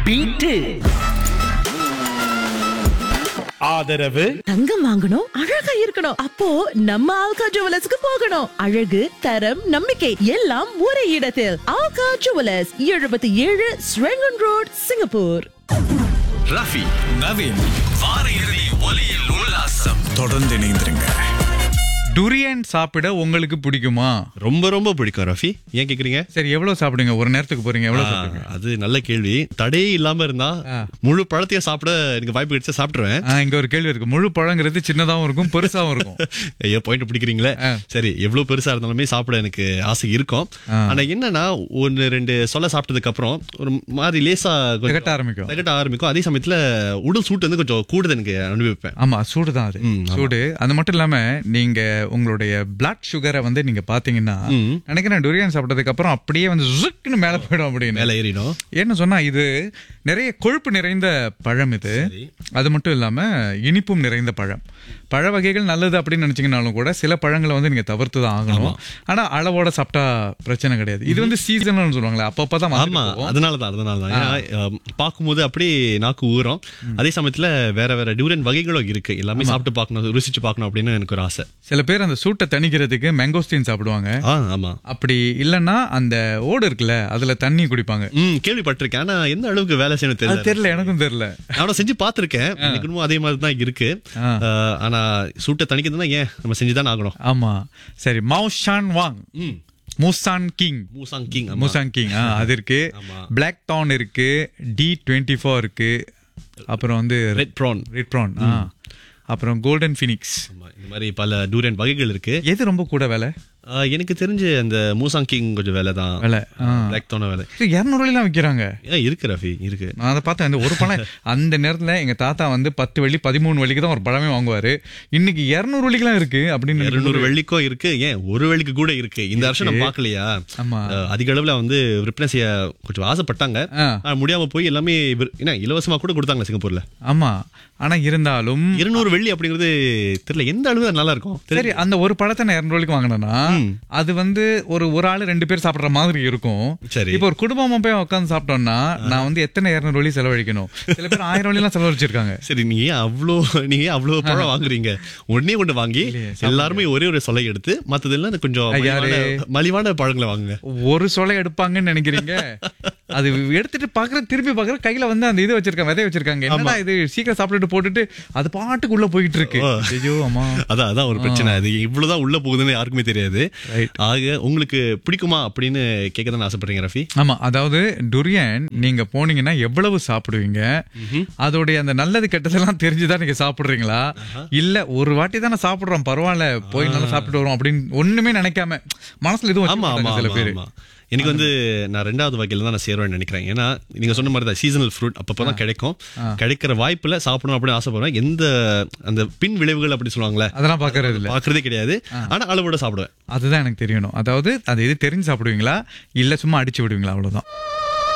Beat ஆதரவு தங்கம் வாங்கணும் அழகா இருக்கணும் அப்போ நம்ம ஆல்கா ஜுவலர்ஸ்க்கு போகணும் அழகு தரம் நம்பிக்கை எல்லாம் ஒரே இடத்தில் ஆல்கா ஜுவலர்ஸ் எழுபத்தி ஏழு ஸ்ரெங்கன் ரோட் சிங்கப்பூர் ரஃபி நவீன் வார இறுதி ஒலியில் உல்லாசம் தொடர்ந்து இணைந்திருங்க டுரியன் சாப்பிட உங்களுக்கு பிடிக்குமா ரொம்ப ரொம்ப பிடிக்கும் ரஃபி ஏன் கேக்குறீங்க சரி எவ்வளவு சாப்பிடுங்க ஒரு நேரத்துக்கு போறீங்க எவ்வளவு ஆ, சாப்பிடுங்க அது நல்ல கேள்வி தடையே இல்லாம இருந்தா முழு பழத்தையும் சாப்பிட எனக்கு வாய்ப்பு கிடைச்சா சாப்பிட்டுருவேன் ஆ, இங்க ஒரு கேள்வி இருக்கு முழு பழங்கிறது சின்னதாவும் இருக்கும் பெருசாவும் இருக்கும் ஐயோ பாயிண்ட் பிடிக்கிறீங்களே ஆ. சரி எவ்வளவு பெருசா இருந்தாலுமே சாப்பிட எனக்கு ஆசை இருக்கும் ஆ. ஆனா என்னன்னா ஒன்னு ரெண்டு சொல்ல சாப்பிட்டதுக்கு அப்புறம் ஒரு மாதிரி லேசா கொஞ்சம் திகட்ட ஆரம்பிக்கும். திகட்ட ஆரம்பிக்கும் அதே சமயத்துல உடல் சூட்டு வந்து கொஞ்சம் கூடுதல் எனக்கு அனுபவிப்பேன் ஆமா சூடுதான் அது ம், ஆமா. சூடு அது மட்டும் இல்லாம நீங்க உங்களுடைய பிளட் சுகரை வந்து நீங்க பாத்தீங்கன்னா ம். நினைக்கிறேன் டுரியன் சாப்பிட்டதுக்கு அப்புறம் அப்படியே வந்து ஜுக்குன்னு மேல போயிடும் அப்படின்னு மேல ஏறிடும் என்ன சொன்னா இது நிறைய கொழுப்பு நிறைந்த பழம் இது அது மட்டும் இல்லாம இனிப்பும் நிறைந்த பழம் பழ வகைகள் நல்லது அப்படின்னு நினைச்சீங்கனாலும் கூட சில பழங்களை வந்து நீங்க தவிர்த்து தான் ஆகணும் ஆனா அளவோட சாப்பிட்டா பிரச்சனை கிடையாது இது வந்து சீசனல்னு சொல்லுவாங்களே அப்பப்பதான் ஆமா வந்துட்டு போகும். அதனாலதான் அதனாலதான் ஏன்னா அஹ், பார்க்கும்போது அப்படியே நாக்கு ஊறும் அதே சமயத்துல வேற வேற டியூரன் வகைகளும் இருக்கு எல்லாமே சாப்பிட்டு பார்க்கணும் ருசிச்சு பார்க்கணும் அப்படின்னு எனக்கு ஒரு ஆசை சில பேர் அந்த சூட்டை தணிக்கிறதுக்கு மேங்கோஸ்டீன் சாப்பிடுவாங்க ஆ ஆமா அப்படி இல்லைன்னா அந்த ஓடு இருக்குல்ல அதுல தண்ணி குடிப்பாங்க ம் கேள்விப்பட்டிருக்கேன் ஆனா எந்த அளவுக்கு வேலை செய்யணும் அது தெரியல தெரியல எனக்கும் தெரியல நான் செஞ்சு பார்த்திருக்கேன் இன்னைக்கும் அதே மாதிரி தான் இருக்கு ஆ. அஹ், ஆனா சூட்டை தணிக்கிறதுனா ஏன் நம்ம செஞ்சுதான் ஆகணும் ஆமா சரி மௌஷான் Shan Wang Musang King Musang King Musang King ஆ, அது இருக்கு ஆமா. பிளாக் டவுன் இருக்கு டி டுவெண்ட்டி ஃபோர் இருக்கு அப்புறம் வந்து ரெட் ப்ரான் ரெட் ப்ரான் அப்புறம் கோல்டன் ஃபினிக்ஸ் ஆமா இந்த மாதிரி பல டூரியன் வகைகள் இருக்கு எது ரொம்ப கூட விலை அஹ், எனக்கு தெரிஞ்சு அந்த மூசாங் கிங் கொஞ்சம் வேலை தான் விலை ஆ. பிளாக் தோன வேலை இரநூறுலாம் விற்கிறாங்க ஏன் இருக்கு ரஃபி இருக்கு நான் அதை பார்த்தேன் இந்த ஒரு பழம் அந்த நேரத்துல எங்க தாத்தா வந்து பத்து வெள்ளி பதிமூணு வெள்ளிக்கு தான் ஒரு பழமே வாங்குவாரு இன்னைக்கு இருநூறு வெள்ளிக்கெல்லாம் இருக்கு அப்படின்னு இருநூறு நினைக்கும் வெள்ளிக்கும் இருக்கு ஏன் ஒரு வெள்ளிக்கு கூட இருக்கு இந்த வருஷம் நம்ம பார்க்கலையா ஆமா. அஹ், அதிக அளவுல வந்து விற்பனை செய்ய கொஞ்சம் ஆசைப்பட்டாங்க ஆ. ஆனா முடியாம போய் எல்லாமே விற்- என்ன இலவசமா கூட கொடுத்தாங்க சிங்கப்பூர்ல ஆமா ஆனா இருந்தாலும் இருநூறு வெள்ளி அப்படிங்கிறது தெரியல எந்த அளவு அது நல்லா இருக்கும் சரி அந்த ஒரு பழத்தை நான் இரநூறு வெள்ளிக்கு வாங்கினேன்னா அது வந்து ஒரு ஒரு ஆளு ரெண்டு பேர் சாப்பிடுற மாதிரி இருக்கும் சரி. இப்போ ஒரு குடும்பமா போய் உட்காந்து சாப்பிட்டோம்னா நான் வந்து எத்தனை இரநூறு வெள்ளி செலவழிக்கணும் சில பேர் ஆயிரம் வெள்ளி எல்லாம் செலவழிச்சிருக்காங்க சரி நீங்க ஏன் அவ்வளோ நீங்க ஏன் அவ்வளவு பழம் வாங்குறீங்க உடனே கொண்டு வாங்கி எல்லாருமே ஒரே ஒரு சொலை எடுத்து மத்ததெல்லாம் கொஞ்சம் யாரு? மலிவான- மலிவான பழங்களை வாங்குங்க ஒரு சொலை எடுப்பாங்கன்னு நினைக்கிறீங்க அது எடுத்துட்டு பாக்குற திருப்பி பாக்குற கையில வந்து அந்த இது வச்சிருக்காங்க விதை வச்சிருக்காங்க என்னடா இது சீக்கிரம் சாப்பிட்டுட்டு போட்டுட்டு அது பாட்டுக்கு உள்ள போயிட்டு இருக்கு ஐயோ ஆமா அதான் அதான் ஒரு பிரச்சனை அது இவ்வளவுதான் உள்ள போகுதுன்னு யாருக்குமே தெரியாது Right. ஆக உங்களுக்கு பிடிக்குமா அப்படின்னு கேட்க தான் ஆசைப்படுறீங்க ரஃபி ஆமா அதாவது டுரியன் நீங்க போனீங்கன்னா எவ்வளவு சாப்பிடுவீங்க அதோடைய அந்த நல்லது கெட்டதெல்லாம் தெரிஞ்சுதான் நீங்க சாப்பிடுறீங்களா இல்ல ஒரு வாட்டி தானே சாப்பிடுறோம் பரவாயில்ல போய் நல்லா சாப்பிட்டு வரோம் அப்படின்னு ஒண்ணுமே நினைக்காம மனசுல எதுவும் ஆமா வச்சுக்க ஆமா மாட்டாங்க சில ஆமா, பேரு ஆமா எனக்கு வந்து நான் ரெண்டாவது வகையில தான் நான் சேருவேன்னு நினைக்கிறேன் ஏன்னா நீங்க சொன்ன மாதிரி தான் சீசனல் ஃப்ரூட் அப்பப்பதான் கிடைக்கும் கிடைக்கிற வாய்ப்புல சாப்பிடணும் அப்படின்னு ஆசைப்படுவேன் எந்த அந்த பின் விளைவுகள் அப்படி சொல்லுவாங்களே அதெல்லாம் பாக்குறது இல்ல பாக்குறதே கிடையாது ஆனா அளவோட சாப்பிடுவேன் அதுதான் எனக்கு தெரியணும் அதாவது அது எது தெரிஞ்சு சாப்பிடுவீங்களா இல்ல சும்மா அடிச்சு விடுவீங்களா அவ்வளவுதான்